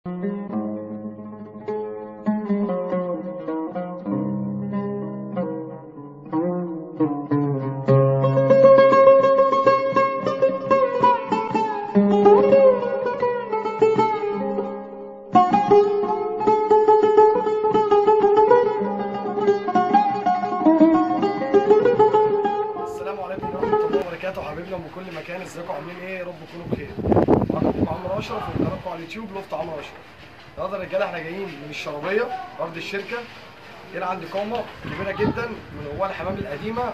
السلام عليكم ورحمة الله وبركاته حبايبنا من كل مكان ازيكم عاملين ايه يا رب تكونوا بخير معاكم عمرو اشرف وقناتكم على اليوتيوب لفت عمرو اشرف النهارده يا رجاله احنا جايين من الشرابيه ارض الشركه هنا عندي قامه كبيره جدا من غوايه الحمام القديمه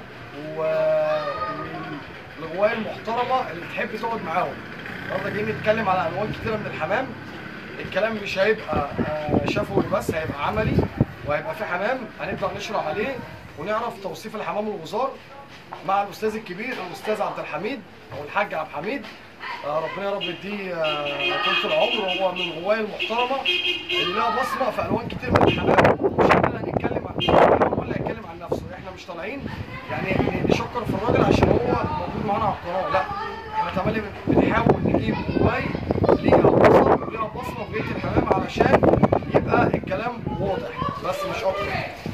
والغوايه المحترمه اللي تحب تقعد معاهم النهارده جايين نتكلم على انواع كتيره من الحمام الكلام مش هيبقى آه، شفوي بس هيبقى عملي وهيبقى في حمام هنبدا نشرح عليه ونعرف توصيف الحمام الغزار مع الاستاذ الكبير الاستاذ عبد الحميد او الحاج عبد الحميد آه، ربنا يا رب يديه آه، طول العمر وهو من الغوايه المحترمه اللي لها بصمه في الوان كتير من الحمام مش احنا اللي هنتكلم عن الحمام هو اللي هيتكلم عن نفسه احنا مش طالعين يعني نشكر في الراجل عشان هو موجود معانا على القناه لا احنا تملي بنحاول نجيب غواي ليها بصمه وليها بصمه في بيت الحمام علشان يبقى الكلام واضح بس مش اكتر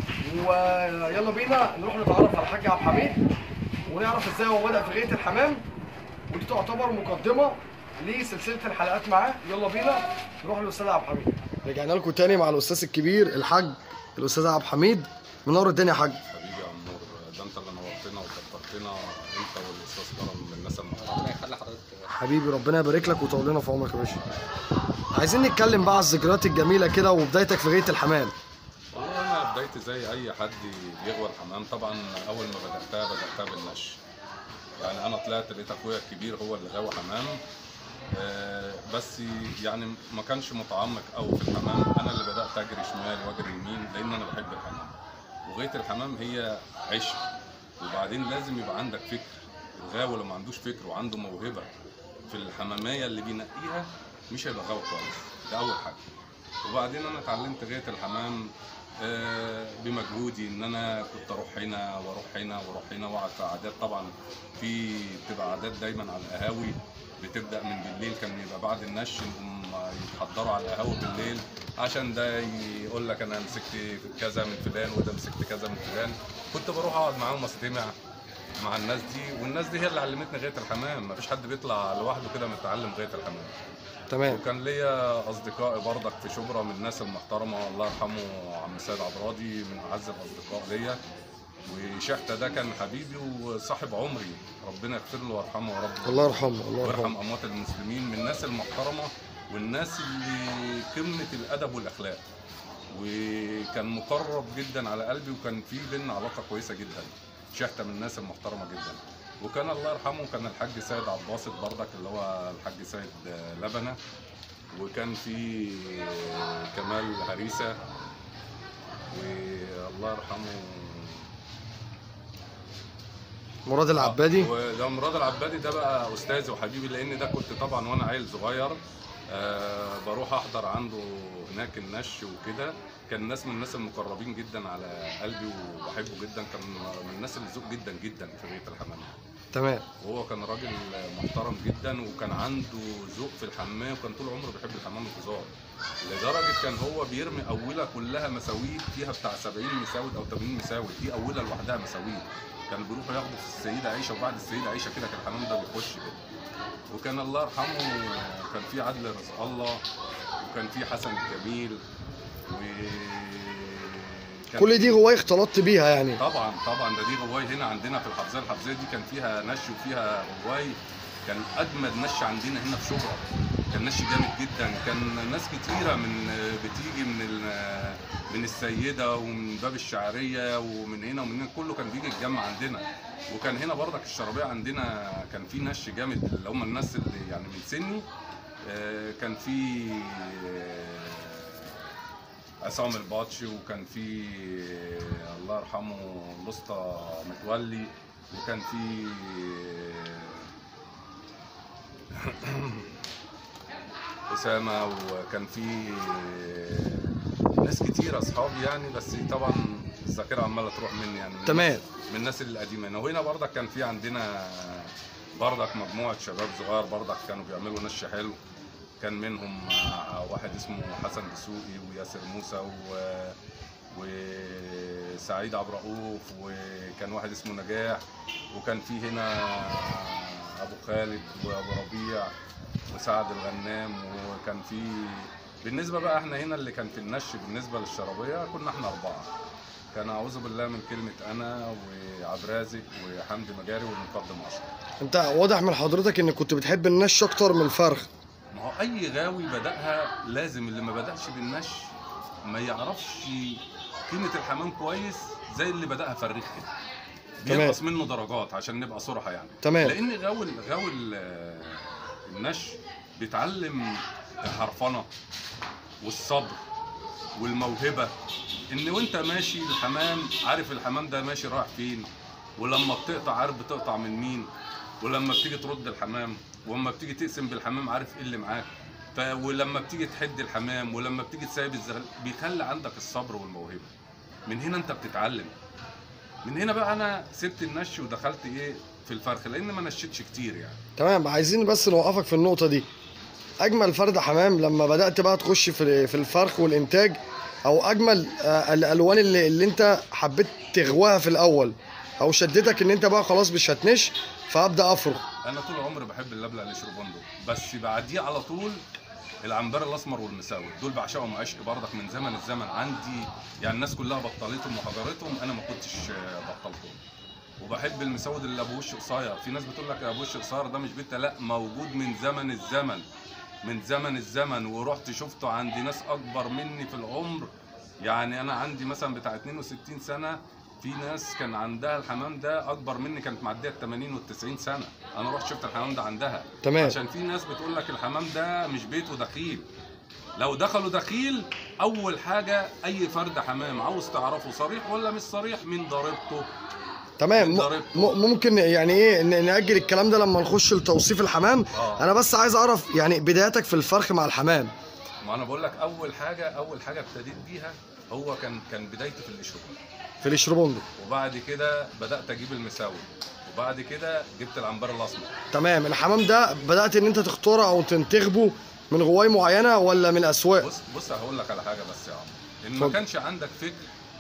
ويلا بينا نروح نتعرف على الحاج عبد الحميد ونعرف ازاي هو بدأ في غاية الحمام ودي تعتبر مقدمة لسلسلة الحلقات معاه يلا بينا نروح للأستاذ عبد الحميد رجعنا لكم تاني مع الأستاذ الكبير الحاج الأستاذ عبد الحميد منور الدنيا يا حاج حبيبي يا عمور ده انت اللي نورتنا وكترتنا انت والاستاذ كرم من الناس المحترمه ربنا يخلي حضرتك حبيبي ربنا يبارك لك ويطول لنا في عمرك يا باشا عايزين نتكلم بقى على الذكريات الجميلة كده وبدايتك في غاية الحمام والله انا بدايتي زي اي حد بيغوى الحمام طبعا اول ما بداتها بداتها بالنش يعني انا طلعت لقيت اخويا الكبير هو اللي غاوي حمام آه، بس يعني ما كانش متعمق قوي في الحمام انا اللي بدات اجري شمال واجري يمين لان انا بحب الحمام وغايه الحمام هي عشق وبعدين لازم يبقى عندك فكر الغاوي لو ما عندوش فكر وعنده موهبه في الحماميه اللي بينقيها مش هيبقى غاوي خالص ده اول حاجه وبعدين انا اتعلمت غايه الحمام آه، بمجهودي ان انا كنت اروح هنا واروح هنا واروح هنا واقعد في قعدات طبعا في بتبقى عادات دايما على القهاوي بتبدا من بالليل كان يبقى بعد النش نقوم يتحضروا على القهاوي بالليل عشان ده يقول لك انا مسكت كذا من فلان وده مسكت كذا من فلان كنت بروح اقعد معاهم استمع مع الناس دي والناس دي هي اللي علمتني غايه الحمام مفيش حد بيطلع لوحده كده متعلم غايه الحمام تمام وكان ليا اصدقائي برضك في شبرا من الناس المحترمه الله يرحمه عم سيد عبد الراضي من اعز الاصدقاء ليا وشحته ده كان حبيبي وصاحب عمري ربنا يغفر له ويرحمه يا رب الله يرحمه الله ويرحم يرحمه اموات المسلمين من الناس المحترمه والناس اللي قمه الادب والاخلاق وكان مقرب جدا على قلبي وكان في بينا علاقه كويسه جدا شحته من الناس المحترمه جدا وكان الله يرحمه كان الحاج سيد عباسط برضك اللي هو الحاج سيد لبنه وكان في كمال هريسه والله يرحمه مراد العبادي وده مراد العبادي ده بقى استاذي وحبيبي لان ده كنت طبعا وانا عيل صغير آه بروح احضر عنده هناك النش وكده كان ناس من الناس المقربين جدا على قلبي وبحبه جدا كان من الناس اللي ذوق جدا جدا في بيت الحمام تمام وهو كان راجل محترم جدا وكان عنده ذوق في الحمام وكان طول عمره بيحب الحمام الخضار لدرجه كان هو بيرمي اولى كلها مساويت فيها بتاع 70 مساوت او 80 مساوت دي اولى لوحدها مساويت كان بيروحوا ياخدوا في السيده عيشه وبعد السيده عيشه كده كان الحمام ده بيخش كده وكان الله يرحمه كان في عدل رزق الله وكان في حسن الجميل و كان كل دي غواية اختلطت بيها يعني طبعا طبعا ده دي غواي هنا عندنا في الحفظيه الحفظيه دي كان فيها نش وفيها غواي كان اجمد نش عندنا هنا في شبرا كان نش جامد جدا كان ناس كتيره من بتيجي من ال- من السيده ومن باب الشعريه ومن هنا ومن هنا كله كان بيجي يتجمع عندنا وكان هنا برضك الشرابيه عندنا كان في نش جامد اللي هم الناس اللي يعني من سني آه، كان في آه، عصام الباتشي وكان في آه، الله يرحمه الاسطى متولي وكان في آه، اسامه وكان في آه، ناس كتير اصحابي يعني بس طبعا الذاكره عماله تروح مني يعني من تمام. من الناس القديمه هنا وهنا برضك كان في عندنا برضك مجموعه شباب صغار برضك كانوا بيعملوا نش حلو كان منهم آه، واحد اسمه حسن دسوقي وياسر موسى و وسعيد عبد الرؤوف وكان واحد اسمه نجاح وكان في هنا ابو خالد وابو ربيع وسعد الغنام وكان في بالنسبه بقى احنا هنا اللي كان في النش بالنسبه للشرابيه كنا احنا اربعه كان اعوذ بالله من كلمه انا وعبد الرازق وحمدي مجاري والمقدم اشرف انت واضح من حضرتك انك كنت بتحب النش اكتر من الفرخ ما هو اي غاوي بداها لازم اللي ما بداش بالنش ما يعرفش قيمه الحمام كويس زي اللي بداها فريخ كده تمام. بينقص منه درجات عشان نبقى صراحه يعني تمام لان غاوي غاوي ال- النش بيتعلم الحرفنه والصبر والموهبه ان وانت ماشي الحمام عارف الحمام ده ماشي رايح فين ولما بتقطع عارف بتقطع من مين ولما بتيجي ترد الحمام ولما بتيجي تقسم بالحمام عارف ايه اللي معاك ف ولما بتيجي تحد الحمام ولما بتيجي تسيب الزغل بيخلي عندك الصبر والموهبه من هنا انت بتتعلم من هنا بقى انا سبت النش ودخلت ايه في الفرخ لان ما نشيتش كتير يعني تمام عايزين بس نوقفك في النقطه دي اجمل فرد حمام لما بدات بقى تخش في في الفرخ والانتاج او اجمل آه، الالوان اللي, اللي انت حبيت تغواها في الاول او شدتك ان انت بقى خلاص مش هتنش فابدا افرخ انا طول عمري بحب اللبلة اللي شربوندو بس بعديه على طول العنبر الاسمر والمساوي دول بعشقهم عشق برضك من زمن الزمن عندي يعني الناس كلها بطلتهم وحضرتهم انا ما كنتش آه، بطلتهم وبحب المسود اللي ابو وش قصير في ناس بتقول لك ابو وش قصير ده مش بيتا لا موجود من زمن الزمن من زمن الزمن ورحت شفته عند ناس اكبر مني في العمر يعني انا عندي مثلا بتاع 62 سنه في ناس كان عندها الحمام ده اكبر مني كانت معديه ال 80 وال 90 سنه انا رحت شفت الحمام ده عندها تمام عشان في ناس بتقول لك الحمام ده مش بيته دخيل لو دخلوا دخيل اول حاجه اي فرد حمام عاوز تعرفه صريح ولا مش صريح من ضريبته تمام م- ضربته. م- ممكن يعني ايه ن- ناجل الكلام ده لما نخش لتوصيف الحمام اه انا بس عايز اعرف يعني بدايتك في الفرخ مع الحمام ما انا بقول لك اول حاجه اول حاجه ابتديت بيها هو كان كان بدايتي في الاشراف في الاشربوندو وبعد كده بدات اجيب المساوي وبعد كده جبت العنبر الاسمر تمام الحمام ده بدات ان انت تختاره او تنتخبه من غوايه معينه ولا من الاسواق بص بص هقول لك على حاجه بس يا عم ان ما اتفضل. كانش عندك فكر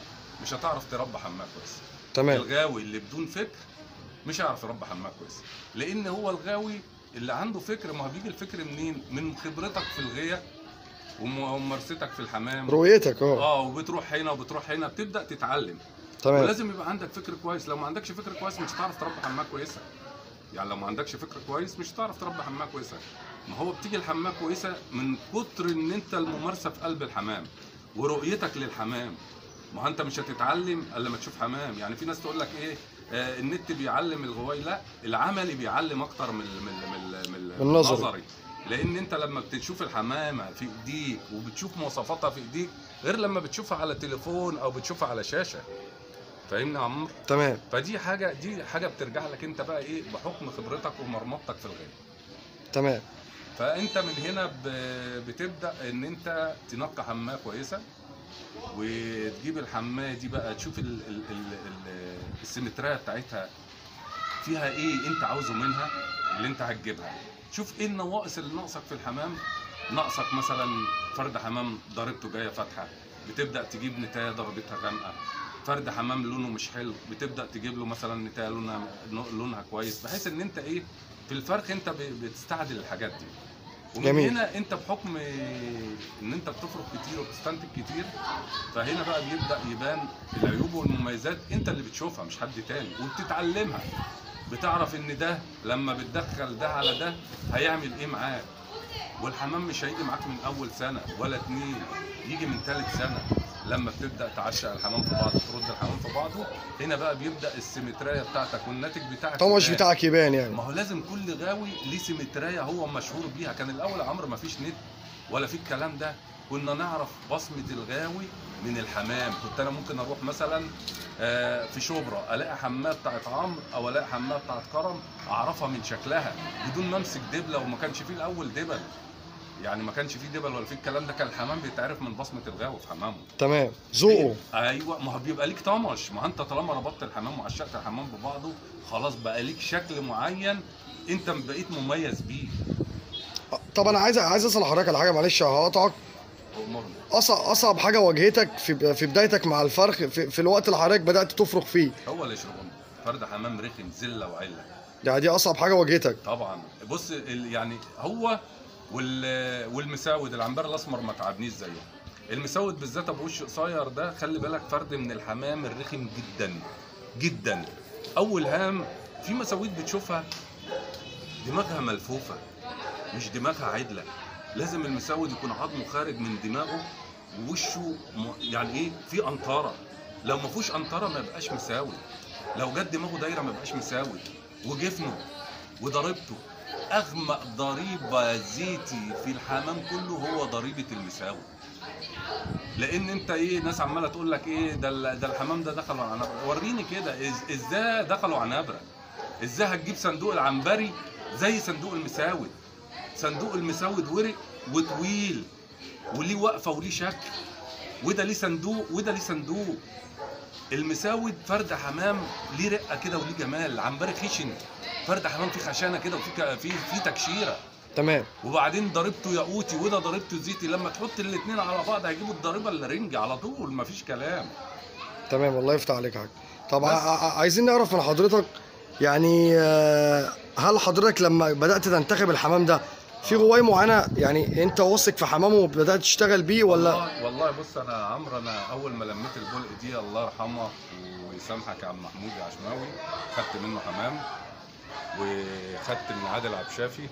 مش هتعرف تربي حمام كويس تمام الغاوي اللي بدون فكر مش هيعرف يربي حمام كويس لان هو الغاوي اللي عنده فكر ما هو بيجي الفكر منين من خبرتك في الغيه وم- وممارستك في الحمام رؤيتك اه اه وبتروح هنا وبتروح هنا بتبدا تتعلم تمام ولازم يبقى عندك فكر كويس لو ما عندكش فكر كويس مش هتعرف تربي حمام كويسه يعني لو ما عندكش فكر كويس مش هتعرف تربي حمام كويسه ما هو بتيجي الحمام كويسه من كتر ان انت الممارسه في قلب الحمام ورؤيتك للحمام ما هو انت مش هتتعلم الا لما تشوف حمام يعني في ناس تقول لك ايه آه النت بيعلم الغواي لا العملي بيعلم اكتر من ال- من ال- من ال- من النظري. النظري لان انت لما بتشوف الحمامه في ايديك وبتشوف مواصفاتها في ايديك غير لما بتشوفها على تليفون او بتشوفها على شاشه فاهمني يا عمرو تمام فدي حاجه دي حاجه بترجع لك انت بقى ايه بحكم خبرتك ومرمطتك في الغايه تمام فانت من هنا ب- بتبدا ان انت تنقي حماه كويسه وتجيب الحماه دي بقى تشوف ال ال ال ال السيمتريه بتاعتها فيها ايه انت عاوزه منها اللي انت هتجيبها شوف ايه النواقص اللي ناقصك في الحمام ناقصك مثلا فرد حمام ضربته جايه فاتحه بتبدا تجيب نتايه ضربتها غامقه فرد حمام لونه مش حلو بتبدا تجيب له مثلا نتايه لونها لونها كويس بحيث ان انت ايه في الفرخ انت ب- بتستعدل الحاجات دي ومن جميل. هنا انت بحكم ان انت بتفرق كتير وبتستنتج كتير فهنا بقى بيبدا يبان العيوب والمميزات انت اللي بتشوفها مش حد تاني وبتتعلمها بتعرف ان ده لما بتدخل ده على ده هيعمل ايه معاك والحمام مش هيجي معاك من اول سنه ولا اتنين يجي من ثالث سنه لما بتبدا تعشق الحمام في بعض ترد الحمام في بعضه هنا بقى بيبدا السيمتريه بتاعتك والناتج بتاعك الطمش يبان. بتاعك يبان يعني ما هو لازم كل غاوي ليه سيمترية هو مشهور بيها كان الاول يا عمرو ما فيش نت ولا في الكلام ده كنا نعرف بصمة الغاوي من الحمام كنت انا ممكن اروح مثلا آه، في شبرا الاقي حمام بتاعت عمرو او الاقي حمام بتاعت كرم اعرفها من شكلها بدون ما امسك دبله وما كانش فيه الاول دبل يعني ما كانش فيه دبل ولا فيه الكلام ده كان الحمام بيتعرف من بصمه الغاوي في حمامه تمام ذوقه ايوه ما هو بيبقى ليك طمش ما انت طالما ربطت الحمام وعشقت الحمام ببعضه خلاص بقى ليك شكل معين انت بقيت مميز بيه طب انا عايز عايز اسال حضرتك على حاجه معلش هقطعك أمرني. اصعب اصعب حاجه واجهتك في في بدايتك مع الفرخ في, في الوقت اللي حضرتك بدات تفرخ فيه هو اللي يشربون فرد حمام رخم زله وعله يعني دي اصعب حاجه واجهتك طبعا بص ال- يعني هو وال والمساود العنبر الاسمر ما تعبنيش زيه المساود بالذات ابو وش قصير ده خلي بالك فرد من الحمام الرخم جدا جدا اول هام في مساويد بتشوفها دماغها ملفوفه مش دماغها عدله لازم المساود يكون عظمه خارج من دماغه ووشه م- يعني ايه في انطره لو ما فيهوش انطره ما يبقاش مساوي لو جت دماغه دايره ما يبقاش مساوي وجفنه وضريبته اغمق ضريبه زيتي في الحمام كله هو ضريبه المساوي لان انت ايه ناس عماله تقول لك ايه ده ال- ده الحمام ده دخلوا على عنبره وريني كده إز- ازاي دخلوا عنبره ازاي هتجيب صندوق العنبري زي صندوق المساود صندوق المساود ورق وطويل وليه وقفه وليه شكل وده ليه صندوق وده ليه صندوق المساود فرد حمام ليه رقه كده وليه جمال العنبري خشن فرد حمام فيه خشانه كده وفيه ك- فيه فيه تكشيره تمام وبعدين ضريبته ياقوتي وده ضريبته زيتي لما تحط الاثنين على بعض هيجيبوا الضريبه الرنج على طول مفيش كلام تمام الله يفتح عليك يا حاج طب بس. ع- ع- عايزين نعرف من حضرتك يعني آه، هل حضرتك لما بدات تنتخب الحمام ده في غوايه معينه يعني انت واثق في حمامه وبدات تشتغل بيه ولا والله والله بص انا عمرو انا اول ما لميت البلق دي الله يرحمه ويسامحك يا عم محمود يا عشماوي خدت منه حمام وخدت من عادل عبشافي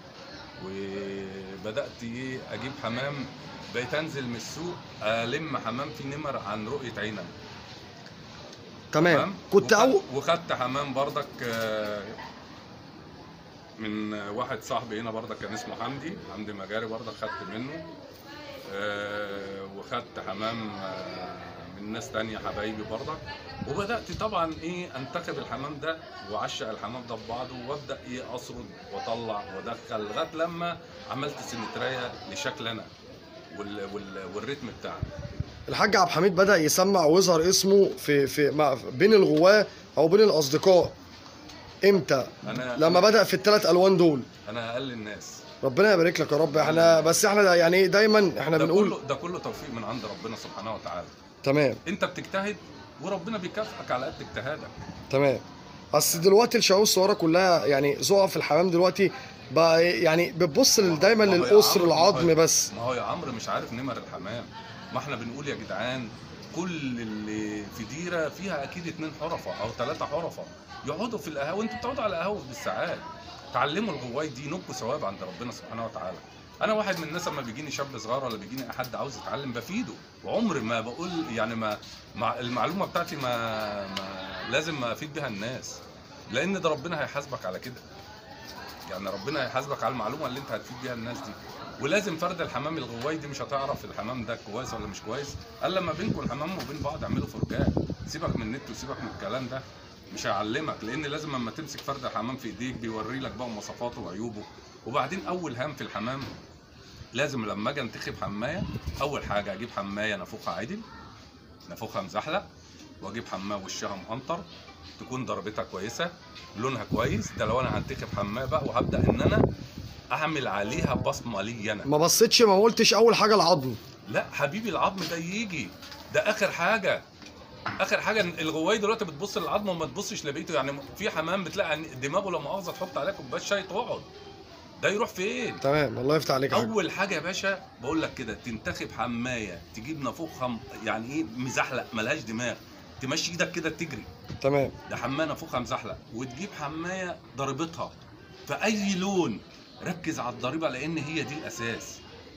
وبدات ايه اجيب حمام بقيت انزل من السوق الم حمام في نمر عن رؤيه عنب تمام كنت وخدت- أو وخدت حمام بردك آه، من واحد صاحبي هنا بردك كان اسمه حمدي حمدي مجاري بردك خدت منه آه، وخدت حمام آه، من ناس تانية حبايبي بردك وبدأت طبعا ايه انتخب الحمام ده واعشق الحمام ده ببعضه وابدا ايه اسرد واطلع وادخل لغايه لما عملت سيمترية لشكل انا وال وال والريتم بتاعي الحاج عبد الحميد بدا يسمع ويظهر اسمه في في مع بين الغواه او بين الاصدقاء امتى انا لما بدا في الثلاث الوان دول انا اقل الناس ربنا يبارك لك يا رب احنا بس احنا دا- يعني دايما احنا ده بنقول كله ده كله توفيق من عند ربنا سبحانه وتعالى تمام انت بتجتهد وربنا بيكافئك على قد اجتهادك تمام اصل دلوقتي الشباب الصغيره كلها يعني ذوقها في الحمام دلوقتي بقى يعني بتبص دايما ما هو يا للاسر عمرو- العظم ما هو- بس ما هو يا عمرو مش عارف نمر الحمام ما احنا بنقول يا جدعان كل اللي في ديره فيها اكيد اتنين حرفه او ثلاثه حرفه يقعدوا في القهاوي انتوا بتقعدوا على القهاوي بالساعات تعلموا الغواي دي نبقوا ثواب عند ربنا سبحانه وتعالى انا واحد من الناس لما بيجيني شاب صغير ولا بيجيني حد عاوز يتعلم بفيده وعمري ما بقول يعني ما مع المعلومه بتاعتي ما, ما لازم ما افيد بيها الناس لان ده ربنا هيحاسبك على كده يعني ربنا هيحاسبك على المعلومه اللي انت هتفيد بيها الناس دي ولازم فرد الحمام الغواي دي مش هتعرف الحمام ده كويس ولا مش كويس الا لما بينكم الحمام وبين بعض اعملوا فرجات سيبك من النت وسيبك من الكلام ده مش هيعلمك لان لازم لما تمسك فرد الحمام في ايديك بيوري لك بقى مواصفاته وعيوبه وبعدين اول هام في الحمام لازم لما اجي انتخب حمايه اول حاجه اجيب حمايه نافوخها عدل نافوخها مزحلق واجيب حمايه وشها مقنطر تكون ضربتها كويسه لونها كويس ده لو انا هنتخب حمايه بقى وهبدا ان انا اعمل عليها بصمه لي انا ما بصيتش ما قلتش اول حاجه العظم لا حبيبي العظم ده يجي ده اخر حاجه اخر حاجه الغواي دلوقتي بتبص للعظم وما تبصش لبقيته يعني في حمام بتلاقي إن دماغه لما مؤاخذه تحط عليها كوبايه شاي تقعد ده يروح فين تمام الله يفتح عليك يا حاج اول حاجه يا باشا بقول لك كده تنتخب حمايه تجيب نافوخها م- يعني ايه مزحلق ملهاش دماغ تمشي ايدك كده تجري تمام ده حمايه نافوخها مزحلق وتجيب حمايه ضربتها فاي لون ركز على الضريبه لان هي دي الاساس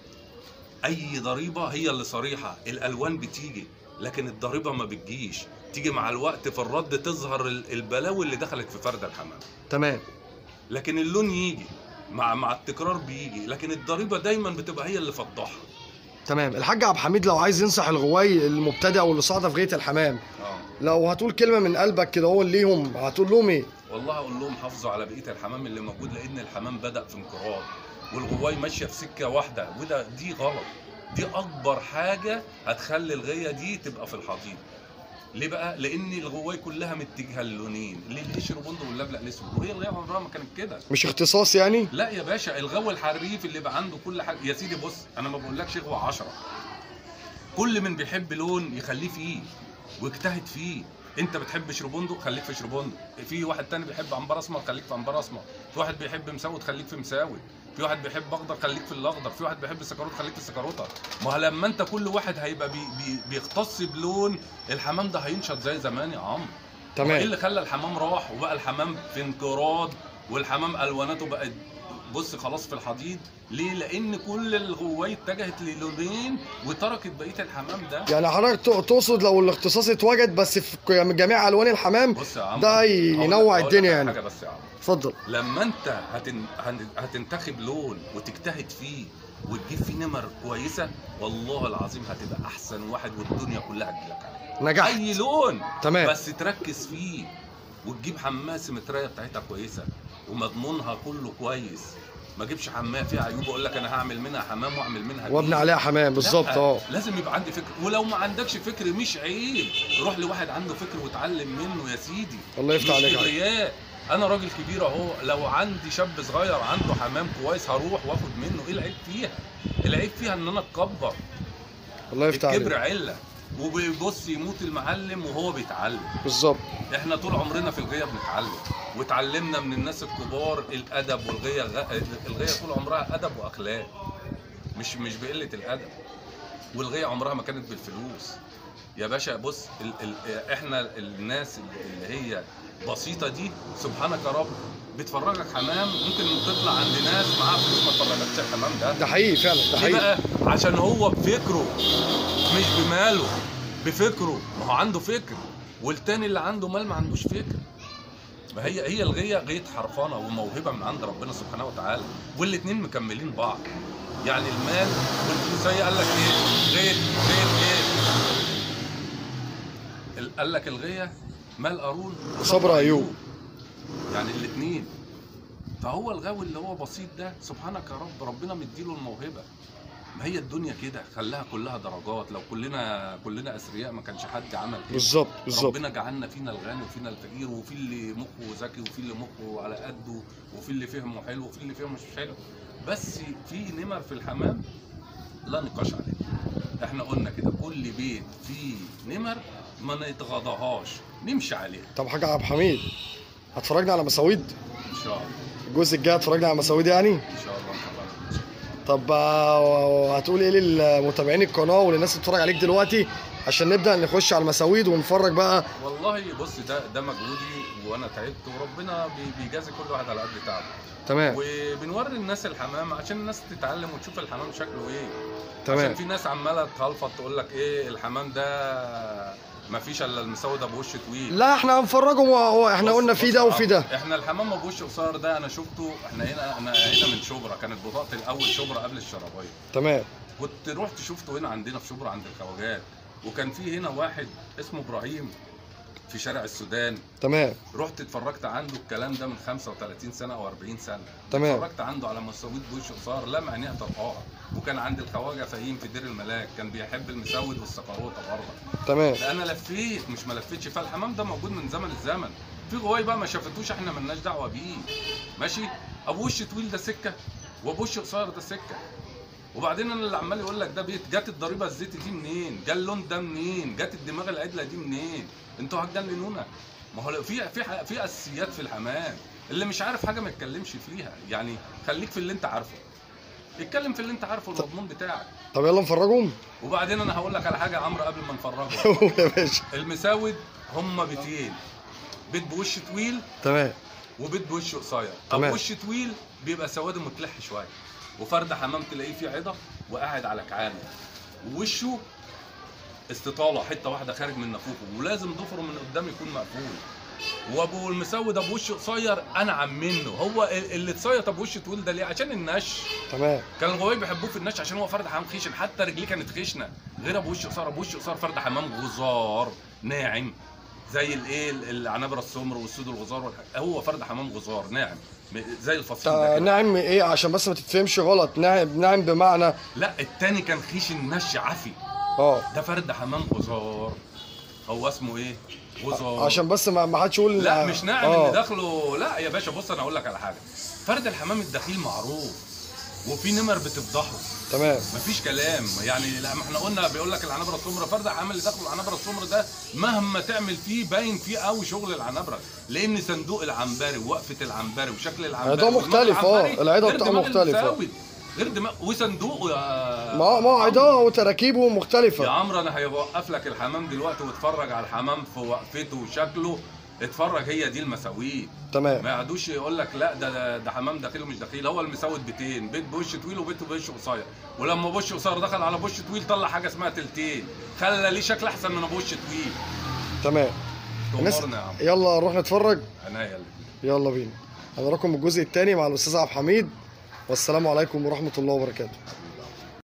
اي ضريبه هي اللي صريحه الالوان بتيجي لكن الضريبه ما بتجيش تيجي مع الوقت في الرد تظهر ال- البلاوي اللي دخلت في فرد الحمام تمام لكن اللون يجي مع مع التكرار بيجي لكن الضريبه دايما بتبقى هي اللي فضحها تمام الحاج عبد الحميد لو عايز ينصح الغواي المبتدئ او اللي صاعده في غايه الحمام اه لو هتقول كلمه من قلبك كده هو ليهم هتقول لهم ايه والله اقول لهم حافظوا على بقيه الحمام اللي موجود لان الحمام بدا في انقراض والغواي ماشيه في سكه واحده وده دي غلط دي اكبر حاجه هتخلي الغيه دي تبقى في الحضيض ليه بقى؟ لان الغوايه كلها متجهه اللونين اللي القشر بندق واللبلق الاسود وهي الغايه عمرها ما كانت كده مش اختصاص يعني لا يا باشا الغو الحريف اللي بقى عنده كل حاجه يا سيدي بص انا ما بقولكش اغوى 10 كل من بيحب لون يخليه فيه واجتهد فيه انت بتحب شربندق خليك في شربندق في واحد تاني بيحب عنبر اسمر خليك في عنبر اسمر في واحد بيحب مسود خليك في مساود في واحد بيحب اخضر خليك في الاخضر في واحد بيحب السكروت خليك في السكروته ما هو لما انت كل واحد هيبقى بي بي بيختص بلون الحمام ده هينشط زي زمان يا عمرو ايه تمام اللي خلى الحمام راح وبقى الحمام في انقراض والحمام الواناته بقت بص خلاص في الحضيض ليه لان كل الغوايه اتجهت للونين وتركت بقيه الحمام ده يعني حضرتك ت- تقصد لو الاختصاص اتوجد بس في ك- جميع الوان الحمام بص يا عم ده ينوع الدنيا يعني. حاجه بس يا عم اتفضل لما انت هتن... هن- هتنتخب لون وتجتهد فيه وتجيب فيه نمر كويسه والله العظيم هتبقى احسن واحد والدنيا كلها هتجيلك عليه نجحت اي لون تمام بس تركز فيه وتجيب حمام سيمتريه بتاعتها كويسه ومضمونها كله كويس ما اجيبش حمام فيها عيوب واقول لك انا هعمل منها حمام واعمل منها وابني بيت. عليها حمام بالظبط لا، اه لازم يبقى عندي فكر ولو ما عندكش فكر مش عيب روح لواحد عنده فكر واتعلم منه يا سيدي الله يفتح مش عليك عليك. كبرياء انا راجل كبير اهو لو عندي شاب صغير عنده حمام كويس هروح واخد منه ايه العيب فيها العيب فيها ان انا اتكبر الله يفتح الكبر عليك عله وبيبص يموت المعلم وهو بيتعلم بالظبط احنا طول عمرنا في الغيه بنتعلم واتعلمنا من الناس الكبار الادب والغيه غ... الغيه طول عمرها ادب واخلاق مش مش بقله الادب والغيه عمرها ما كانت بالفلوس يا باشا بص ال... ال... احنا الناس اللي هي بسيطه دي سبحانك يا رب بتفرجك حمام ممكن تطلع عند ناس معاها فلوس ما تفرجكش الحمام ده ده حقيقي فعلا ده ليه حقيقي بقى؟ عشان هو بفكره مش بماله بفكره ما هو عنده فكر والتاني اللي عنده مال ما عندوش فكر ما هي هي الغيه غيه حرفانه وموهبه من عند ربنا سبحانه وتعالى والاتنين مكملين بعض يعني المال والفلوس هي قال لك ايه غيه غيه ايه ال- قال لك الغيه مال قارون وصبر أيوب. يعني الاتنين فهو الغاوي اللي هو بسيط ده سبحانك يا رب ربنا مديله الموهبه ما هي الدنيا كده خلاها كلها درجات لو كلنا كلنا اثرياء ما كانش حد عمل كده بالظبط بالظبط ربنا جعلنا فينا الغني وفينا الفقير وفي اللي مخه ذكي وفي اللي مخه على قده وفي اللي فهمه حلو وفي اللي فهمه مش حلو بس في نمر في الحمام لا نقاش عليه احنا قلنا كده كل بيت فيه نمر ما نتغاضاهاش نمشي عليها طب حاجه يا عبد الحميد هتفرجنا على مساويد ان شاء الله الجزء الجاي هتفرجنا على مساويد يعني ان شاء الله ان شاء الله طب آه، هتقول ايه للمتابعين القناه وللناس اللي بتتفرج عليك دلوقتي عشان نبدا نخش على المساويد ونفرج بقى والله بص ده ده مجهودي وانا تعبت وربنا بي- بيجازي كل واحد على قد تعبه تمام وبنوري الناس الحمام عشان الناس تتعلم وتشوف الحمام شكله ايه عشان تمام في ناس عماله تخلفط تقول لك ايه الحمام ده ما فيش الا المسود ابو وش طويل لا احنا هنفرجهم و- احنا بص- قلنا في بص ده يا وفي عم، ده احنا الحمام ابو وش قصير ده انا شفته احنا هنا انا هنا من شبرا كانت بطاقتي الاول شبرا قبل الشرابيه تمام كنت رحت شفته هنا عندنا في شبرا عند الخواجات وكان في هنا واحد اسمه ابراهيم في شارع السودان تمام رحت اتفرجت عنده الكلام ده من 35 سنه او 40 سنه تمام. اتفرجت عنده على مساويد بوش قصار لم عينيها طرقاها وكان عند الخواجه فهيم في دير الملاك كان بيحب المسود والسقروطه برضه تمام ده انا لفيت مش ما لفتش فالحمام ده موجود من زمن الزمن في غواي بقى ما شافتوش احنا ملناش دعوه بيه ماشي ابو وش طويل ده سكه وابو وش قصير ده سكه وبعدين انا اللي عمال يقول لك ده بيت جت الضريبه الزيتي دي منين؟ جه اللون ده منين؟ جت الدماغ العدله دي منين؟ انتوا هتجننونا ما هو في في ح- في اساسيات في الحمام اللي مش عارف حاجه ما يتكلمش فيها يعني خليك في اللي انت عارفه اتكلم في اللي انت عارفه المضمون بتاعك طب يلا نفرجهم وبعدين انا هقول لك على حاجه يا عمرو قبل ما نفرجه قول يا باشا المساود هم بيتين بيت بوش طويل تمام وبيت بوش قصير تمام. ابو وش طويل بيبقى سواده متلح شويه وفرد حمام تلاقيه فيه عضه وقاعد على كعانه ووشه استطاله حته واحده خارج من نافوخه ولازم ضفره من قدام يكون مقفول وابو المسود ابو وش قصير انعم منه هو ال- اللي اتصيط ابو وش طويل ده ليه عشان النش تمام كان الغوايه بيحبوه في النش عشان هو فرد حمام خشن حتى رجليه كانت خشنه غير ابو وش قصير ابو وش قصير فرد حمام غزار ناعم زي الايه ال- العنابر السمر والسود الغزار والح... هو فرد حمام غزار ناعم م- زي الفصيل ده تا- كده. نعم ايه عشان بس ما تتفهمش غلط نعم نعم بمعنى لا التاني كان خشن نش عفي اه ده فرد حمام غزار هو اسمه ايه وزو عشان بس ما ما حدش يقول لا مش ناعم آه. اللي داخله لا يا باشا بص انا اقول لك على حاجه فرد الحمام الدخيل معروف وفي نمر بتفضحه تمام مفيش كلام يعني لما احنا قلنا بيقول لك العنبره السمراء فرد الحمام اللي داخله العنبره السمراء ده مهما تعمل فيه باين فيه قوي شغل العنبره لان صندوق العنبري ووقفه العنبري وشكل العنبري عيدان ودماغ مختلف، آه. العنبري العيدة غير بتاعها دماغ مختلف، آه. المساود. غير دماغ وصندوقه يا ما ما عيدان وتراكيبه يا مختلفه عمرو انا هيوقف لك الحمام دلوقتي واتفرج على الحمام في وقفته وشكله اتفرج هي دي المساويه تمام ما يقعدوش يقول لك لا ده ده, ده حمام دخيل ومش دخيل هو المساود بيتين بيت بوش طويل وبيت بوش قصير ولما بوش قصير دخل على بوش طويل طلع حاجه اسمها تلتين خلى ليه شكل احسن من بوش طويل تمام الناس تمرنا يا عم يلا نروح نتفرج عناية اللي يلا بينا هنراكم الجزء الثاني مع الاستاذ عبد الحميد والسلام عليكم ورحمه الله وبركاته